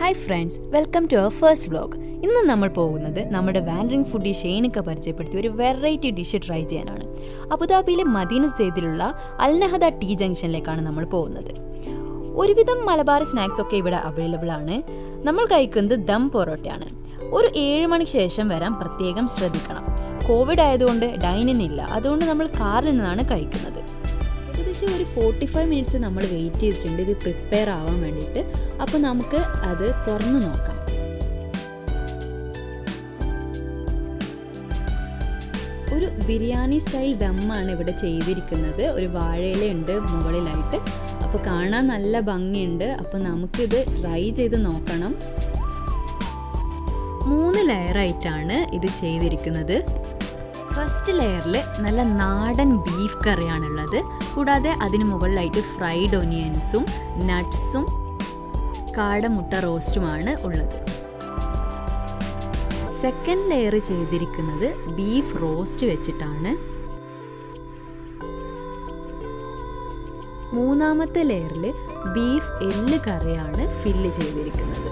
hi friends welcome to our first vlog ഇന്ന് നമ്മൾ പോകുന്നത് നമ്മുടെ വാൻഡറിങ് ഫുഡി ഷെയ്നൊക്കെ പരിചയപ്പെടുത്തിയ ഒരു വെറൈറ്റി ഡിഷ് ട്രൈ ചെയ്യാനാണ് അബുദാബിയിലെ മദീന സെയ്ദിലുള്ള അൽനഹദ ടീ ജംഗ്ഷനിലേക്കാണ് നമ്മൾ പോകുന്നത് ഒരുവിധം മലബാർ സ്നാക്സ് ഒക്കെ ഇവിടെ അവൈലബിൾ ആണ് നമ്മൾ കഴിക്കുന്നത് ദം പൊറോട്ടയാണ് ഒരു ഏഴ് മണിക്ക് ശേഷം വരാൻ പ്രത്യേകം ശ്രദ്ധിക്കണം കോവിഡ് ആയതുകൊണ്ട് ഡൈനിങ് ഇല്ല അതുകൊണ്ട് നമ്മൾ കാറിൽ നിന്നാണ് കഴിക്കുന്നത് ഏകദേശം ഒരു ഫോർട്ടി ഫൈവ് മിനിറ്റ്സ് നമ്മൾ വെയിറ്റ് ചെയ്തിട്ടുണ്ട് ഇത് പ്രിപ്പയർ ആവാൻ വേണ്ടിയിട്ട് അപ്പോൾ നമുക്ക് അത് തുറന്ന് നോക്കാം ഒരു ബിരിയാണി സ്റ്റൈൽ ദമ്മാണ് ഇവിടെ ചെയ്തിരിക്കുന്നത് ഒരു വാഴയിലയുണ്ട് മുകളിലായിട്ട് അപ്പോൾ കാണാൻ നല്ല ഭംഗിയുണ്ട് അപ്പോൾ നമുക്കിത് ട്രൈ ചെയ്ത് നോക്കണം മൂന്ന് ലെയറായിട്ടാണ് ഇത് ചെയ്തിരിക്കുന്നത് ഫസ്റ്റ് ലെയറിൽ നല്ല നാടൻ ബീഫ് കറിയാണുള്ളത് കൂടാതെ അതിന് മുകളിലായിട്ട് ഫ്രൈഡ് ഒനിയൻസും നട്ട്സും കാടമുട്ട റോസ്റ്റുമാണ് ഉള്ളത് സെക്കൻഡ് ലെയർ ചെയ്തിരിക്കുന്നത് ബീഫ് റോസ്റ്റ് വെച്ചിട്ടാണ് മൂന്നാമത്തെ ലെയറിൽ ബീഫ് എല്ല് കറിയാണ് ഫില്ല് ചെയ്തിരിക്കുന്നത്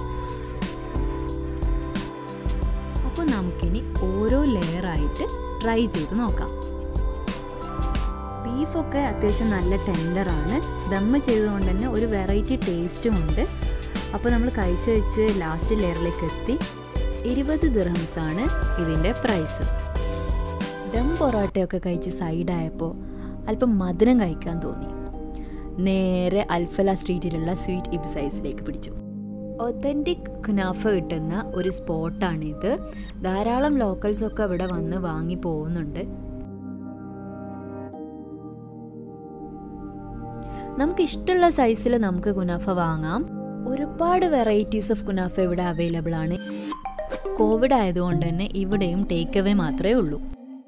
അപ്പോൾ നമുക്കിനി ഓരോ ലെയറായിട്ട് ട്രൈ ചെയ്ത് നോക്കാം ബീഫൊക്കെ അത്യാവശ്യം നല്ല ടെൻഡറാണ് ദമ്മ് ചെയ്തുകൊണ്ട് തന്നെ ഒരു വെറൈറ്റി ടേസ്റ്റും ഉണ്ട് അപ്പോൾ നമ്മൾ കഴിച്ച് വെച്ച് ലാസ്റ്റ് ലെയറിലേക്ക് എത്തി ഇരുപത് ദിർഹംസാണ് ഇതിൻ്റെ പ്രൈസ് ദം പൊറോട്ടയൊക്കെ കഴിച്ച് സൈഡായപ്പോൾ അല്പം മധുരം കഴിക്കാൻ തോന്നി നേരെ അൽഫല സ്ട്രീറ്റിലുള്ള സ്വീറ്റ് ഇബ്സൈസിലേക്ക് പിടിച്ചു ഒത്തൻറ്റിക് ഖുനാഫ കിട്ടുന്ന ഒരു സ്പോട്ടാണിത് ധാരാളം ലോക്കൽസൊക്കെ ഇവിടെ വന്ന് വാങ്ങി പോകുന്നുണ്ട് നമുക്ക് ഇഷ്ടമുള്ള സൈസിൽ നമുക്ക് കുനാഫ വാങ്ങാം ഒരുപാട് വെറൈറ്റീസ് ഓഫ് കുനാഫ ഇവിടെ അവൈലബിൾ ആണ് കോവിഡ് ആയതുകൊണ്ട് തന്നെ ഇവിടെയും ടേക്ക് അവേ മാത്രമേ ഉള്ളൂ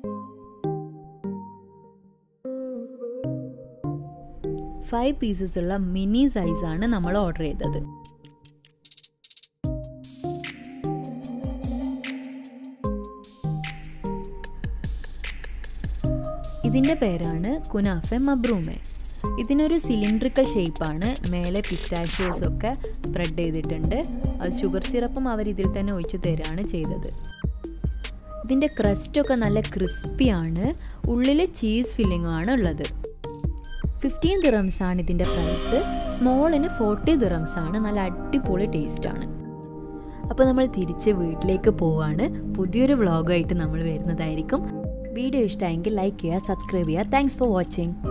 ഫൈവ് പീസസ് ഉള്ള മിനി സൈസാണ് നമ്മൾ ഓർഡർ ചെയ്തത് ഇതിൻ്റെ പേരാണ് കുനാഫെ മബ്രൂമെ ഇതിനൊരു സിലിണ്ട്രിക്കൽ ഷേപ്പാണ് മേലെ പിസ്റ്റാഷ്യോസ് ഒക്കെ സ്പ്രെഡ് ചെയ്തിട്ടുണ്ട് അത് ഷുഗർ സിറപ്പും അവർ ഇതിൽ തന്നെ ഒഴിച്ചു തരാണ് ചെയ്തത് ഇതിൻ്റെ ക്രസ്റ്റൊക്കെ നല്ല ക്രിസ്പിയാണ് ഉള്ളിൽ ചീസ് ഫില്ലിംഗും ആണ് ഉള്ളത് ഫിഫ്റ്റീൻ ദിറംസ് ആണ് ഇതിൻ്റെ പ്രൈസ് സ്മോളിന് ഫോർട്ടി ദിറംസ് ആണ് നല്ല അടിപൊളി ടേസ്റ്റാണ് അപ്പോൾ നമ്മൾ തിരിച്ച് വീട്ടിലേക്ക് പോവാണ് പുതിയൊരു വ്ളോഗായിട്ട് നമ്മൾ വരുന്നതായിരിക്കും വീഡിയോ ഇഷ്ടമായെങ്കിൽ ലൈക്ക് ചെയ്യുക സബ്സ്ക്രൈബ് ചെയ്യുക താങ്ക്സ് ഫോർ വാച്ചിങ്